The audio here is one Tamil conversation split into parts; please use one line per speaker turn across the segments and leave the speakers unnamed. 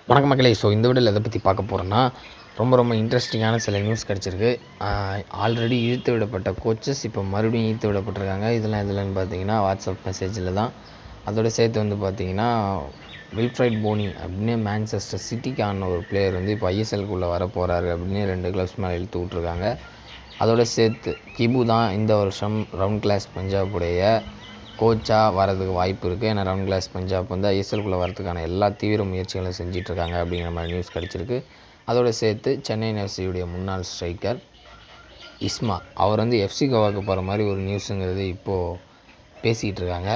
வணக்கம் மக்களே ஸோ இந்த வீடியோவில் எதை பற்றி பார்க்க போகிறோன்னா ரொம்ப ரொம்ப இன்ட்ரெஸ்டிங்கான சில நியூஸ் கிடச்சிருக்கு ஆல்ரெடி இழுத்து விடப்பட்ட கோச்சஸ் இப்போ மறுபடியும் இழுத்து விடப்பட்டிருக்காங்க இதெல்லாம் எதுலன்னு பார்த்தீங்கன்னா வாட்ஸ்அப் மெசேஜில் தான் அதோட சேர்த்து வந்து பார்த்தீங்கன்னா வில்ஃப்ரைட் போனி அப்படின்னு மேன்செஸ்டர் சிட்டிக்கு ஆன ஒரு பிளேயர் வந்து இப்போ ஐஎஸ்எல்குள்ளே வர போகிறாரு அப்படின்னு ரெண்டு கிளப்ஸ் மேலே இழுத்து விட்ருக்காங்க அதோட சேர்த்து கிபு தான் இந்த வருஷம் ரவுண்ட் கிளாஸ் பஞ்சாபுடைய கோச்சாக வரதுக்கு வாய்ப்பு இருக்குது ஏன்னா ரவுண்ட் கிளாஸ் பஞ்சாப் வந்து ஐஎஸ்எல்குள்ளே வரதுக்கான எல்லா தீவிர முயற்சிகளும் செஞ்சிட்ருக்காங்க அப்படிங்கிற மாதிரி நியூஸ் கிடச்சிருக்கு அதோட சேர்த்து சென்னை எஃப்சியுடைய முன்னாள் ஸ்ட்ரைக்கர் இஸ்மா அவர் வந்து எஃப்சி கோவாக்கு போகிற மாதிரி ஒரு நியூஸுங்கிறது இப்போது பேசிகிட்டு இருக்காங்க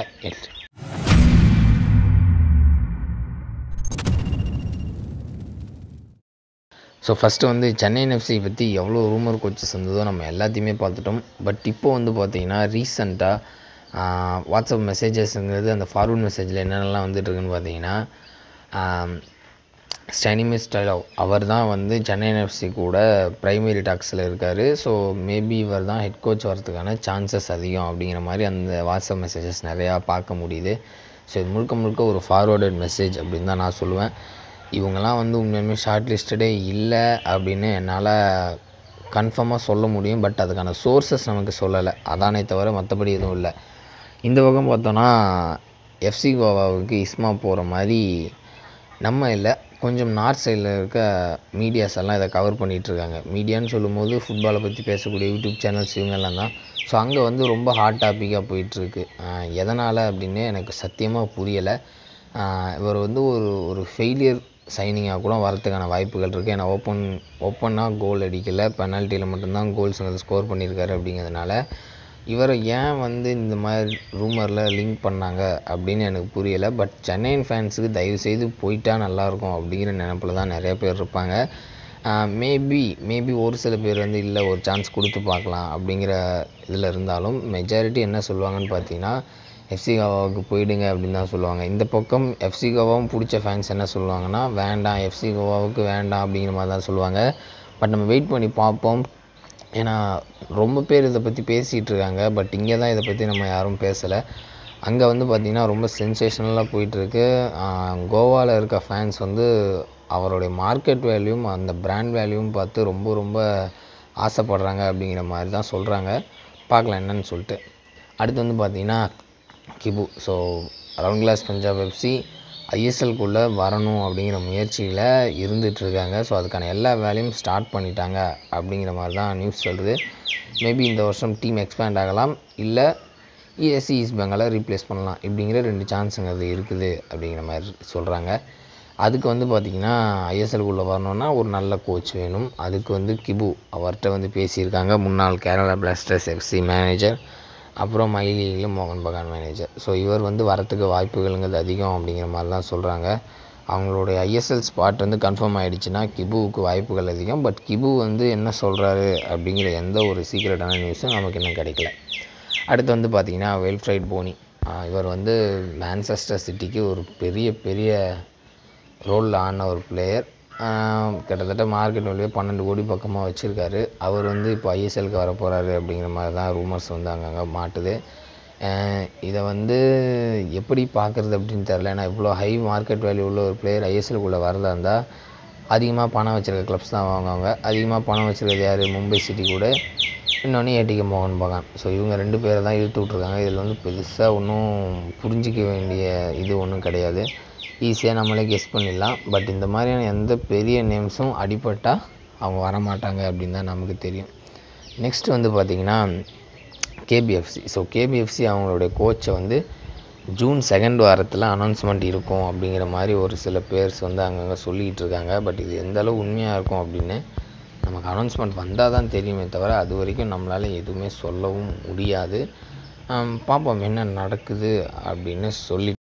ஸோ ஃபஸ்ட்டு வந்து சென்னை எஃப்சி பற்றி எவ்வளோ ரூமர் கோச்சஸ் இருந்ததோ நம்ம எல்லாத்தையுமே பார்த்துட்டோம் பட் இப்போ வந்து பார்த்தீங்கன்னா ரீசண்டாக வாட்ஸ்அப் மெசேஜஸ்ங்கிறது அந்த ஃபார்வர்ட் மெசேஜில் என்னென்னலாம் வந்துட்டுருக்குன்னு பார்த்தீங்கன்னா ஸ்டானிமிஸ் ஸ்டைலோ அவர் தான் வந்து சென்னை எஃப்சி கூட ப்ரைமரி டாக்ஸில் இருக்கார் ஸோ மேபி இவர் தான் ஹெட் கோச் வரதுக்கான சான்சஸ் அதிகம் அப்படிங்கிற மாதிரி அந்த வாட்ஸ்அப் மெசேஜஸ் நிறையா பார்க்க முடியுது ஸோ இது முழுக்க முழுக்க ஒரு ஃபார்வர்டட் மெசேஜ் அப்படின்னு தான் நான் சொல்லுவேன் இவங்கெல்லாம் வந்து உண்மையுமே ஷார்ட் லிஸ்டடே இல்லை அப்படின்னு என்னால் கன்ஃபார்மாக சொல்ல முடியும் பட் அதுக்கான சோர்ஸஸ் நமக்கு சொல்லலை அதானே தவிர மற்றபடி எதுவும் இல்லை இந்த பக்கம் பார்த்தோன்னா எஃப்சி கோவாவுக்கு இஸ்மா போகிற மாதிரி நம்ம இல்லை கொஞ்சம் நார்த் சைடில் இருக்க மீடியாஸ் எல்லாம் இதை கவர் பண்ணிகிட்ருக்காங்க மீடியான்னு சொல்லும்போது ஃபுட்பாலை பற்றி பேசக்கூடிய யூடியூப் சேனல்ஸ் இவங்கெல்லாம் தான் ஸோ அங்கே வந்து ரொம்ப ஹாட் டாப்பிக்காக போயிட்டுருக்கு எதனால் அப்படின்னு எனக்கு சத்தியமாக புரியலை இவர் வந்து ஒரு ஒரு ஃபெயிலியர் சைனிங்காக கூட வரதுக்கான வாய்ப்புகள் இருக்குது ஏன்னா ஓப்பன் ஓப்பனாக கோல் அடிக்கலை பெனால்ட்டியில் மட்டும்தான் கோல்ஸ் வந்து ஸ்கோர் பண்ணியிருக்காரு அப்படிங்கிறதுனால இவரை ஏன் வந்து இந்த மாதிரி ரூமரில் லிங்க் பண்ணாங்க அப்படின்னு எனக்கு புரியலை பட் சென்னையின் ஃபேன்ஸுக்கு தயவுசெய்து போயிட்டா நல்லாயிருக்கும் அப்படிங்கிற நினப்பில் தான் நிறைய பேர் இருப்பாங்க மேபி மேபி ஒரு சில பேர் வந்து இல்லை ஒரு சான்ஸ் கொடுத்து பார்க்கலாம் அப்படிங்கிற இதில் இருந்தாலும் மெஜாரிட்டி என்ன சொல்லுவாங்கன்னு பார்த்தீங்கன்னா எஃப்சி கோவாவுக்கு போயிடுங்க அப்படின்னு தான் சொல்லுவாங்க இந்த பக்கம் எஃப்சி கோவாவும் பிடிச்ச ஃபேன்ஸ் என்ன சொல்லுவாங்கன்னா வேண்டாம் எஃப்சி கோவாவுக்கு வேண்டாம் அப்படிங்கிற மாதிரி தான் சொல்லுவாங்க பட் நம்ம வெயிட் பண்ணி பார்ப்போம் ஏன்னா ரொம்ப பேர் இதை பற்றி பேசிகிட்டு இருக்காங்க பட் இங்கே தான் இதை பற்றி நம்ம யாரும் பேசலை அங்கே வந்து பார்த்திங்கன்னா ரொம்ப சென்சேஷனலாக போயிட்டுருக்கு கோவாவில் இருக்க ஃபேன்ஸ் வந்து அவருடைய மார்க்கெட் வேல்யூம் அந்த பிராண்ட் வேல்யூவும் பார்த்து ரொம்ப ரொம்ப ஆசைப்படுறாங்க அப்படிங்கிற மாதிரி தான் சொல்கிறாங்க பார்க்கலாம் என்னன்னு சொல்லிட்டு அடுத்து வந்து பார்த்திங்கன்னா கிபு so Round Glass Punjab FC ஐஎஸ்எல்குள்ளே வரணும் அப்படிங்கிற முயற்சியில் இருந்துகிட்ருக்காங்க ஸோ அதுக்கான எல்லா வேலையும் ஸ்டார்ட் பண்ணிட்டாங்க அப்படிங்கிற மாதிரி தான் நியூஸ் சொல்லுது மேபி இந்த வருஷம் டீம் எக்ஸ்பேண்ட் ஆகலாம் இல்லை இஎஸ்சி ஈஸ்ட் பெங்காலை ரீப்ளேஸ் பண்ணலாம் இப்படிங்கிற ரெண்டு சான்ஸுங்கிறது இருக்குது அப்படிங்கிற மாதிரி சொல்கிறாங்க அதுக்கு வந்து பார்த்திங்கன்னா ஐஎஸ்எல்குள்ளே வரணுன்னா ஒரு நல்ல கோச் வேணும் அதுக்கு வந்து கிபு அவர்கிட்ட வந்து பேசியிருக்காங்க முன்னாள் கேரளா பிளாஸ்டர்ஸ் எஃப்சி மேனேஜர் அப்புறம் மயிலியில் மோகன் பகான் மேனேஜர் ஸோ இவர் வந்து வரத்துக்கு வாய்ப்புகள்ங்கிறது அதிகம் அப்படிங்கிற மாதிரி தான் சொல்கிறாங்க அவங்களுடைய ஐஎஸ்எல் ஸ்பாட் வந்து கன்ஃபார்ம் ஆகிடுச்சுன்னா கிபுவுக்கு வாய்ப்புகள் அதிகம் பட் கிபு வந்து என்ன சொல்கிறாரு அப்படிங்கிற எந்த ஒரு சீக்ரெட்டான நியூஸும் நமக்கு இன்னும் கிடைக்கல அடுத்து வந்து பார்த்திங்கன்னா வெல்ஃப்ரைட் போனி இவர் வந்து மேன்செஸ்டர் சிட்டிக்கு ஒரு பெரிய பெரிய ரோலில் ஆன ஒரு பிளேயர் கிட்டத்தட்ட மார்க்கெட் வேல்யூ பன்னெண்டு கோடி பக்கமாக வச்சுருக்காரு அவர் வந்து இப்போ ஐஎஸ்எல்க்கு வர போகிறாரு அப்படிங்கிற மாதிரி தான் ரூமர்ஸ் வந்து அங்கங்கே மாட்டுது இதை வந்து எப்படி பார்க்குறது அப்படின்னு தெரில ஏன்னா இவ்வளோ ஹை மார்க்கெட் வேல்யூ உள்ள ஒரு பிளேயர் ஐஎஸ்எல்குள்ளே வரதா இருந்தால் அதிகமாக பணம் வச்சுருக்க கிளப்ஸ் தான் வாங்குவாங்க அதிகமாக பணம் வச்சுருக்கிறது யார் மும்பை சிட்டி கூட இன்னொன்று ஏடிகே மோகன் பகான் ஸோ இவங்க ரெண்டு பேரை தான் இழுத்து விட்ருக்காங்க இதில் வந்து பெருசாக ஒன்றும் புரிஞ்சிக்க வேண்டிய இது ஒன்றும் கிடையாது ஈஸியாக நம்மளே கெஸ் பண்ணிடலாம் பட் இந்த மாதிரியான எந்த பெரிய நேம்ஸும் அடிபட்டால் அவங்க வரமாட்டாங்க அப்படின்னு தான் நமக்கு தெரியும் நெக்ஸ்ட் வந்து பார்த்திங்கன்னா கேபிஎஃப்சி ஸோ கேபிஎஃப்சி அவங்களுடைய கோச்சை வந்து ஜூன் செகண்ட் வாரத்தில் அனௌன்ஸ்மெண்ட் இருக்கும் அப்படிங்கிற மாதிரி ஒரு சில பேர்ஸ் வந்து அங்கங்கே சொல்லிகிட்டு இருக்காங்க பட் இது எந்த அளவு உண்மையாக இருக்கும் அப்படின்னு நமக்கு அனௌன்ஸ்மெண்ட் வந்தால் தான் தெரியுமே தவிர அது வரைக்கும் நம்மளால் எதுவுமே சொல்லவும் முடியாது பார்ப்போம் என்ன நடக்குது அப்படின்னு சொல்லி